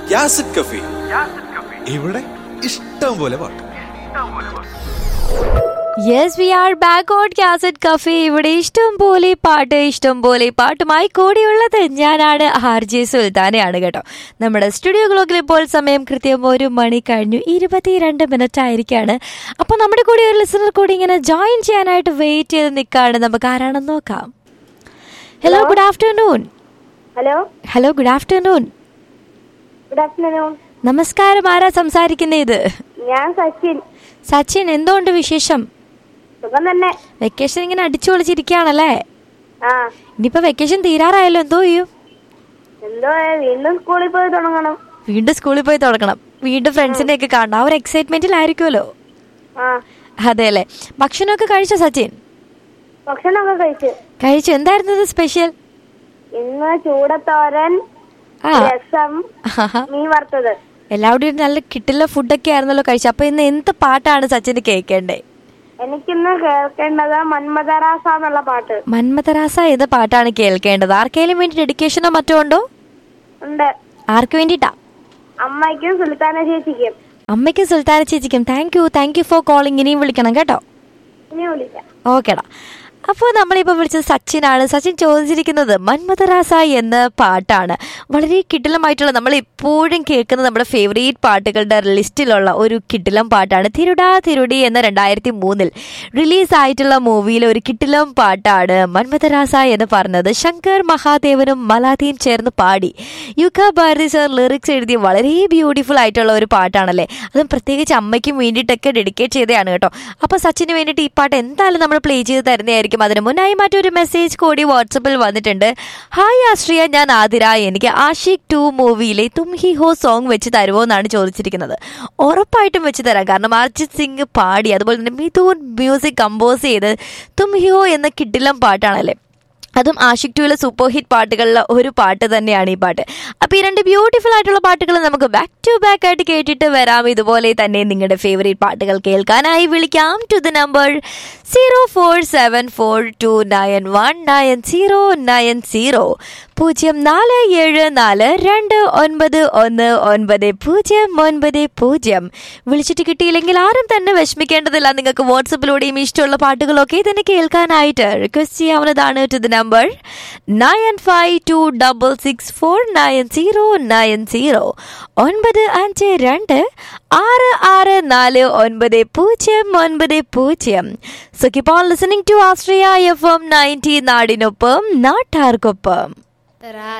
യാസിഡ് കഫി ഇവിടെ ഇഷ്ടം പോലെ പാട്ട് yes we are back on cassette cafe ഇവിടെ ഇഷ്ടം പോലെ പാട്ട് ഇഷ്ടം പോലെ പാട്ടുമായി കൂടിയുള്ളത് ഞാനാണ് ആർ ജെ സുൽത്താനയാണ് കേട്ടോ നമ്മുടെ സ്റ്റുഡിയോ ക്ലോക്കിൽ ഇപ്പോൾ സമയം കൃത്യം ഒരു മണി കഴിഞ്ഞു ഇരുപത്തിരണ്ട് മിനിറ്റ് ആയിരിക്കാണ് അപ്പോൾ നമ്മുടെ കൂടെ ഒരു ലിസണർ കൂടി ഇങ്ങനെ ജോയിൻ ചെയ്യാനായിട്ട് വെയിറ്റ് ചെയ്ത് നിൽക്കുകയാണ് നമുക്ക് ആരാണെന്ന് നോക്കാം hello good afternoon hello hello good afternoon good afternoon നമസ്കാരം ആരാ സംസാരിക്കുന്നത് ഇത് ഞാൻ സച്ചിൻ സച്ചിൻ എന്തുകൊണ്ട് വിശേഷം സുഖം തന്നെ വെക്കേഷൻ ഇങ്ങനെ അടിച്ചു പൊളിച്ചിരിക്കുകയാണല്ലേ ആ ഇനിയിപ്പോ വെക്കേഷൻ തീരാറായല്ലോ എന്തോ ചെയ്യും എന്തോ വീണ്ടും സ്കൂളിൽ പോയി തുടങ്ങണം വീണ്ടും സ്കൂളിൽ പോയി തുടങ്ങണം വീണ്ടും ഫ്രണ്ട്സിനെ ഒക്കെ കാണണം ആ ഒരു എക്സൈറ്റ്മെന്റിലായിരിക്കുമല്ലോ ആ അതെ അല്ലേ ഭക്ഷണമൊക്കെ കഴിച്ചോ സച്ചിൻ ഭക്ഷണമൊക്കെ കഴിച്ചു കഴിച്ചു എന്തായിരുന്നു സ്പെഷ്യൽ ഇന്ന് ചൂടത്തോരൻ ആ രസം ആഹാ. മീൻ വറുത്തത് എല്ലാവരുടെയും നല്ല കിട്ടില്ല ഫുഡൊക്കെ ആയിരുന്നല്ലോ കഴിച്ചു അപ്പൊ ഇന്ന് എന്ത് പാട്ടാണ് സച്ചിന് കേൾക്കേണ്ടേ എനിക്കിന്ന് കേൾക്കേണ്ടത് മന്മദറാസ എന്നുള്ള പാട്ട് മന്മതരാസ ഏത് പാട്ടാണ് കേൾക്കേണ്ടത് ആർക്കെങ്കിലും വേണ്ടി ഡെഡിക്കേഷനോ മറ്റോ ഉണ്ടോ ഉണ്ട് ആർക്ക് വേണ്ടിയിട്ടാ അമ്മയ്ക്കും സുൽത്താന ചേച്ചിക്കും അമ്മയ്ക്കും സുൽത്താന ചേച്ചിക്കും thank you thank you for calling ഇനിയും വിളിക്കണം കേട്ടോ ഇനി വിളിക്കാം ഓക്കേടാ അപ്പോൾ നമ്മളിപ്പോൾ വിളിച്ചത് സച്ചിനാണ് സച്ചിൻ ചോദിച്ചിരിക്കുന്നത് മന്മഥരാസ എന്ന പാട്ടാണ് വളരെ കിടിലമായിട്ടുള്ള നമ്മൾ എപ്പോഴും കേൾക്കുന്ന നമ്മുടെ ഫേവറേറ്റ് പാട്ടുകളുടെ ലിസ്റ്റിലുള്ള ഒരു കിടിലം പാട്ടാണ് തിരുടാ തിരുടി എന്ന രണ്ടായിരത്തി മൂന്നിൽ റിലീസായിട്ടുള്ള മൂവിയിലെ ഒരു കിടിലം പാട്ടാണ് മന്മഥരാസ എന്ന് പറഞ്ഞത് ശങ്കർ മഹാദേവനും മലാദിയും ചേർന്ന് പാടി യുഗ ഭാരതി സർ ലിറിക്സ് എഴുതിയ വളരെ ബ്യൂട്ടിഫുൾ ആയിട്ടുള്ള ഒരു പാട്ടാണല്ലേ അതും പ്രത്യേകിച്ച് അമ്മയ്ക്കും വേണ്ടിയിട്ടൊക്കെ ഡെഡിക്കേറ്റ് ചെയ്തതാണ് കേട്ടോ അപ്പോൾ സച്ചിന് വേണ്ടിയിട്ട് ഈ പാട്ട് എന്തായാലും നമ്മൾ പ്ലേ ചെയ്ത് തരുന്നതായിരിക്കും അതിന് മുന്നായി മറ്റൊരു മെസ്സേജ് കൂടി വാട്സപ്പിൽ വന്നിട്ടുണ്ട് ഹായ് ആശ്രിയ ഞാൻ ആതിര എനിക്ക് ആഷിക് ടു മൂവിയിലെ തും ഹി ഹോ സോങ് വെച്ച് തരുമോ എന്നാണ് ചോദിച്ചിരിക്കുന്നത് ഉറപ്പായിട്ടും വെച്ച് തരാം കാരണം അർജിത് സിംഗ് പാടി അതുപോലെ തന്നെ മിഥുൻ മ്യൂസിക് കമ്പോസ് ചെയ്ത് തും ഹി ഹോ എന്ന കിട്ടിലം പാട്ടാണല്ലേ അതും ആഷിക് ടുവിലെ സൂപ്പർ ഹിറ്റ് പാട്ടുകളിലെ ഒരു പാട്ട് തന്നെയാണ് ഈ പാട്ട് അപ്പോൾ ഈ രണ്ട് ബ്യൂട്ടിഫുൾ ആയിട്ടുള്ള പാട്ടുകൾ നമുക്ക് ബാക്ക് ടു ബാക്ക് ആയിട്ട് കേട്ടിട്ട് വരാം ഇതുപോലെ തന്നെ നിങ്ങളുടെ ഫേവറേറ്റ് പാട്ടുകൾ കേൾക്കാനായി വിളിക്കാം to the number zero four seven four two nine one nine zero nine zero പൂജ്യം നാല് ഏഴ് നാല് രണ്ട് ഒൻപത് ഒന്ന് ഒൻപത് പൂജ്യം ഒൻപത് പൂജ്യം വിളിച്ചിട്ട് കിട്ടിയില്ലെങ്കിൽ ആരും തന്നെ വിഷമിക്കേണ്ടതില്ല നിങ്ങൾക്ക് വാട്സപ്പിലൂടെയും ഇഷ്ടമുള്ള പാട്ടുകളൊക്കെ തന്നെ കേൾക്കാനായിട്ട് റിക്വസ്റ്റ് ചെയ്യാവുന്നതാണ് to the number nine five two double six four nine zero nine zero ഒൻപത് അഞ്ച് രണ്ട് ആറ് ആറ് നാല് ഒൻപത് പൂജ്യം ഒൻപത് പൂജ്യം so keep on listening to Austria F M ninety നാടിനൊപ്പം നാട്ടാർക്കൊപ്പം